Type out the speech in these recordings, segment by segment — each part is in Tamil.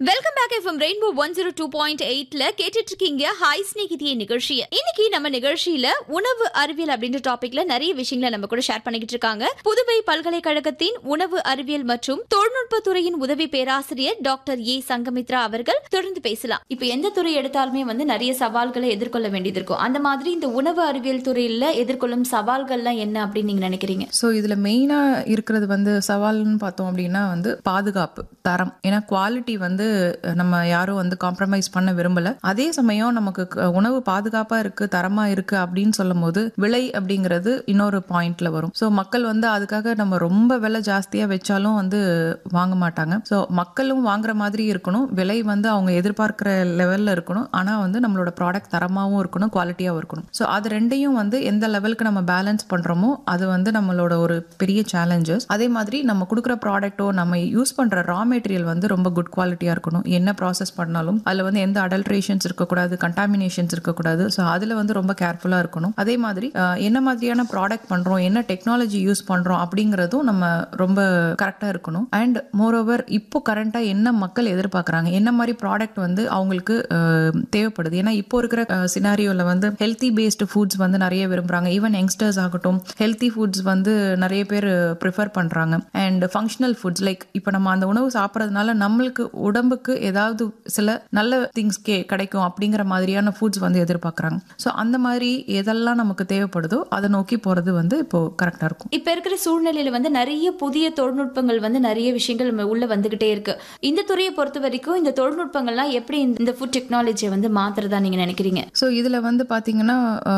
welcome back FM rainbow one zero two point எயிட்ல கேட்டுட்டு இருக்கீங்க ஹாய் ஸ்நேகிதிய நிகழ்ச்சியை இன்னைக்கு நம்ம நிகழ்ச்சியில உணவு அறிவியல் அப்படின்ற டாபிக்ல நிறைய விஷயங்களை நம்ம கூட ஷேர் பண்ணிக்கிட்டு இருக்காங்க புதுவை பல்கலைக்கழகத்தின் உணவு அறிவியல் மற்றும் தொழில்நுட்பத்துறையின் உதவி பேராசிரியர் டாக்டர் ஏ சங்கமித்ரா அவர்கள் தொடர்ந்து பேசலாம் இப்ப எந்த துறை எடுத்தாலுமே வந்து நிறைய சவால்களை எதிர்கொள்ள வேண்டியது இருக்கும் அந்த மாதிரி இந்த உணவு அறிவியல் துறையில எதிர்கொள்ளும் சவால்கள்லாம் என்ன அப்படின்னு நீங்க நினைக்கிறீங்க ஸோ இதில் மெயினாக இருக்கிறது வந்து சவால்னு பார்த்தோம் அப்படின்னா வந்து பாதுகாப்பு தரம் ஏன்னா குவாலிட்டி வந்து நம்ம யாரும் வந்து காம்ப்ரமைஸ் பண்ண விரும்பல அதே சமயம் நமக்கு க- உணவு பாதுகாப்பாக இருக்கு தரமாக இருக்கு அப்படின்னு சொல்லும் போது விலை அப்படிங்கிறது இன்னொரு பாயிண்ட்ல வரும் ஸோ மக்கள் வந்து அதுக்காக நம்ம ரொம்ப விலை ஜாஸ்தியாக வச்சாலும் வந்து வாங்க மாட்டாங்க ஸோ மக்களும் வாங்குற மாதிரி இருக்கணும் விலை வந்து அவங்க எதிர்பார்க்கிற லெவலில் இருக்கணும் ஆனால் வந்து நம்மளோட ப்ராடக்ட் தரமாகவும் இருக்கணும் குவாலிட்டியாகவும் இருக்கணும் ஸோ அது ரெண்டையும் வந்து எந்த லெவலுக்கு நம்ம பேலன்ஸ் பண்ணுறோமோ அது வந்து நம்மளோட ஒரு பெரிய சேலஞ்சஸ் அதே மாதிரி நம்ம கொடுக்குற ப்ராடக்ட்டோ நம்ம யூஸ் பண்ணுற ரா மெட்டீரியல் வந்து ரொம்ப குட் குவாலிட்டியாக இருக்கணும் என்ன ப்ராசஸ் பண்ணாலும் அதில் வந்து எந்த அடல்ட்ரேஷன்ஸ் இருக்கக்கூடாது கண்டாமினேஷன்ஸ் இருக்கக்கூடாது ஸோ அதில் வந்து ரொம்ப கேர்ஃபுல்லாக இருக்கணும் அதே மாதிரி அஹ், என்ன மாதிரியான ப்ராடக்ட் பண்ணுறோம் என்ன டெக்னாலஜி யூஸ் பண்ணுறோம் அப்படிங்கிறதும் நம்ம ரொம்ப கரெக்டாக இருக்கணும் அண்ட் மோரோவர் இப்போ கரண்ட்டாக என்ன மக்கள் எதிர்பார்க்குறாங்க என்ன மாதிரி ப்ராடக்ட் வந்து அவங்களுக்கு அஹ், தேவைப்படுது ஏன்னா இப்போ இருக்கிற சினாரியோவில் வந்து ஹெல்த்தி பேஸ்டு ஃபுட்ஸ் வந்து நிறைய விரும்புகிறாங்க ஈவன் யங்ஸ்டர்ஸ் ஆகட்டும் ஹெல்த்தி ஃபுட்ஸ் வந்து நிறைய பேர் ப்ரிஃபர் பண்ணுறாங்க அண்ட் ஃபங்க்ஷனல் ஃபுட்ஸ் லைக் இப்போ நம்ம அந்த உணவு சாப்பிட்றதுனால நம்மளுக்கு உடம்புக்கு ஏதாவது சில நல்ல திங்ஸ் கே கிடைக்கும் அப்படிங்கிற மாதிரியான ஃபுட்ஸ் வந்து எதிர்பார்க்குறாங்க ஸோ அந்த மாதிரி எதெல்லாம் நமக்கு தேவைப்படுதோ அதை நோக்கி போகிறது வந்து இப்போ கரெக்டாக இருக்கும் இப்ப இருக்கிற சூழ்நிலையில வந்து நிறைய புதிய தொழில்நுட்பங்கள் வந்து நிறைய விஷயங்கள் நம்ம உள்ள வந்துகிட்டே இருக்கு இந்த துறையை பொறுத்த வரைக்கும் இந்த தொழில்நுட்பங்கள்லாம் எப்படி இந்த- இந்த ஃபுட் டெக்னாலஜியை வந்து மாத்துறதா நீங்க நினைக்கிறீங்க ஸோ இதில் வந்து பார்த்தீங்கன்னா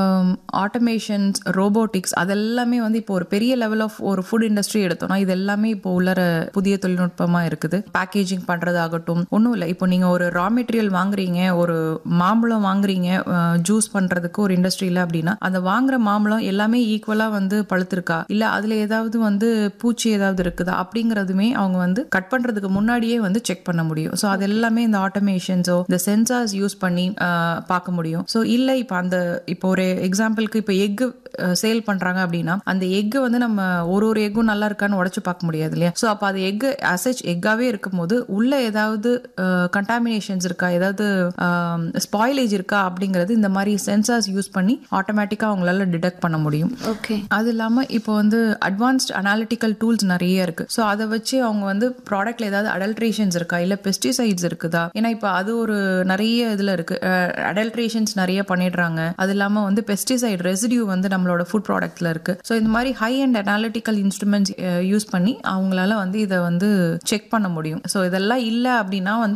ஆட்டோமேஷன்ஸ் ரோபோட்டிக்ஸ் அதெல்லாமே வந்து இப்போ ஒரு பெரிய லெவல் ஆஃப் ஒரு ஃபுட் இண்டஸ்ட்ரி எடுத்தோம்னா இது எல்லாமே இப்போ உள்ளர புதிய தொழில்நுட்பமாக இருக்குது பேக்கேஜிங் பண்ணுறதாகட்டும் ஒன்றும் இல்லை இப்போ நீங்கள் ஒரு ரா மெட்டீரியல் வாங்குறீங்க ஒரு மாம்பழம் வாங்குறீங்க ஜூஸ் பண்ணுறதுக்கு ஒரு இண்டஸ்ட்ரியில் அப்படின்னா அந்த வாங்குற மாம்பழம் எல்லாமே ஈக்குவலாக வந்து பழுத்திருக்கா இல்லை அதில் ஏதாவது வந்து பூச்சி ஏதாவது இருக்குதா அப்படிங்கிறதுமே அவங்க வந்து கட் பண்ணுறதுக்கு முன்னாடியே வந்து செக் பண்ண முடியும் ஸோ அது எல்லாமே இந்த ஆட்டோமேஷன்ஸோ இந்த சென்சார்ஸ் யூஸ் பண்ணி ஆஹ், பார்க்க முடியும் ஸோ இல்லை இப்போ அந்த இப்போ ஒரு எக்ஸாம்பிளுக்கு இப்போ எக்கு சேல் பண்ணுறாங்க அப்படின்னா அந்த எக்கு வந்து நம்ம ஒரு ஒரு எக்கும் நல்லா இருக்கான்னு உடச்சு பார்க்க முடியாது இல்லையா ஸோ அப்போ அது எக்கு அசச் எக்காவே இருக்கும்போது உள்ள ஏதாவது கண்டாமினேஷன்ஸ் இருக்கா ஏதாவது ஸ்பாயிலேஜ் இருக்கா அப்படிங்கிறது இந்த மாதிரி சென்சார்ஸ் யூஸ் பண்ணி ஆட்டோமேட்டிக்காக அவங்களால டிடெக்ட் பண்ண முடியும் ஓகே அது இல்லாமல் இப்போ வந்து அட்வான்ஸ்ட் அனாலிட்டிக்கல் டூல்ஸ் நிறைய இருக்கு ஸோ அதை வச்சு அவங்க வந்து ப்ராடக்ட்ல ஏதாவது அடல்ட்ரேஷன்ஸ் இருக்கா இல்லை பெஸ்டிசைட்ஸ் இருக்குதா ஏன்னா இப்போ அது ஒரு நிறைய இதில் இருக்கு அடல்ட்ரேஷன்ஸ் நிறைய பண்ணிடுறாங்க அது இல்லாமல் வந்து பெஸ்டிசைட் ரெசிடியூ வந்து நம்மளோட ஃபுட் ப்ராடக்ட்ல இருக்கு ஸோ இந்த மாதிரி high and analytical instruments use பண்ணி அவங்களால வந்து இதை வந்து செக் பண்ண முடியும் ஸோ இதெல்லாம் இல்லை அப்படின்னா வந்து